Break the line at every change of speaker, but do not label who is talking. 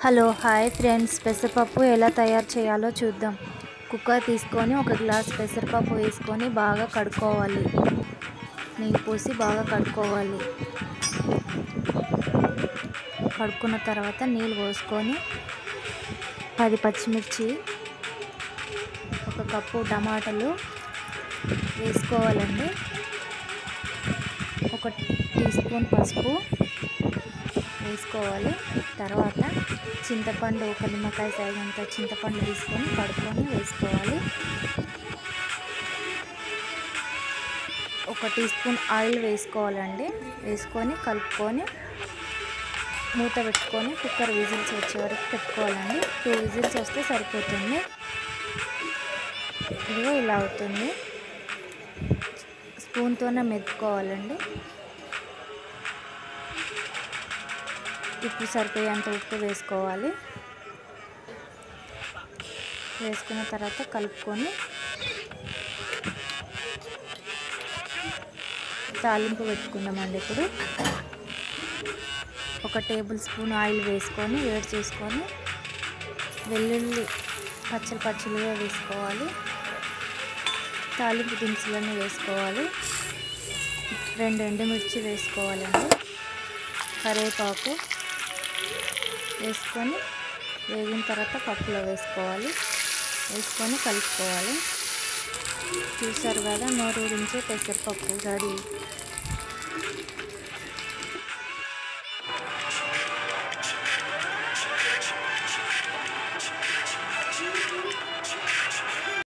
hello hi friends పెసరపప్పు ఎలా తయారు చేయాలో చూద్దాం కుక్కర్ తీసుకొని ఒక గ్లాస్ పెసరపప్పు వేసుకొని బాగా కడుక్కోవాలి నెయ్యి పోసి బాగా కడుక్కోవాలి కడుక్కున్న తర్వాత నీళ్ళు పోసుకొని పది పచ్చిమిర్చి ఒక కప్పు టమాటాలు వేసుకోవాలండి ఒక టీ స్పూన్ పసుపు వేసుకోవాలి తర్వాత చింతపండు ఒక నిమ్మకాయ సైజంత చింతపండు తీసుకొని కడుక్కొని వేసుకోవాలి ఒక టీ స్పూన్ ఆయిల్ వేసుకోవాలండి వేసుకొని కలుపుకొని మూత పెట్టుకొని కుక్కర్ విజిల్స్ వచ్చే వరకు పెట్టుకోవాలండి టూ విజిల్స్ వస్తే సరిపోతుంది ఇదిగో ఇలా అవుతుంది స్పూన్తోనే మెదుకోవాలండి ఉప్పు సరిపోయేంత ఉప్పు వేసుకోవాలి వేసుకున్న తర్వాత కలుపుకొని తాలింపు పెట్టుకుందామండి ఇప్పుడు ఒక టేబుల్ స్పూన్ ఆయిల్ వేసుకొని వేడి చేసుకొని వెల్లుల్లి పచ్చలు పచ్చలుగా వేసుకోవాలి తాలింపు దినుసులన్నీ వేసుకోవాలి రెండు ఎండుమిర్చి వేసుకోవాలండి కరివేపాకు వేసుకొని వేగిన తర్వాత పప్పులో వేసుకోవాలి వేసుకొని కలుపుకోవాలి చూసారు కదా నోరు గురించి పెసరపప్పు రెడీ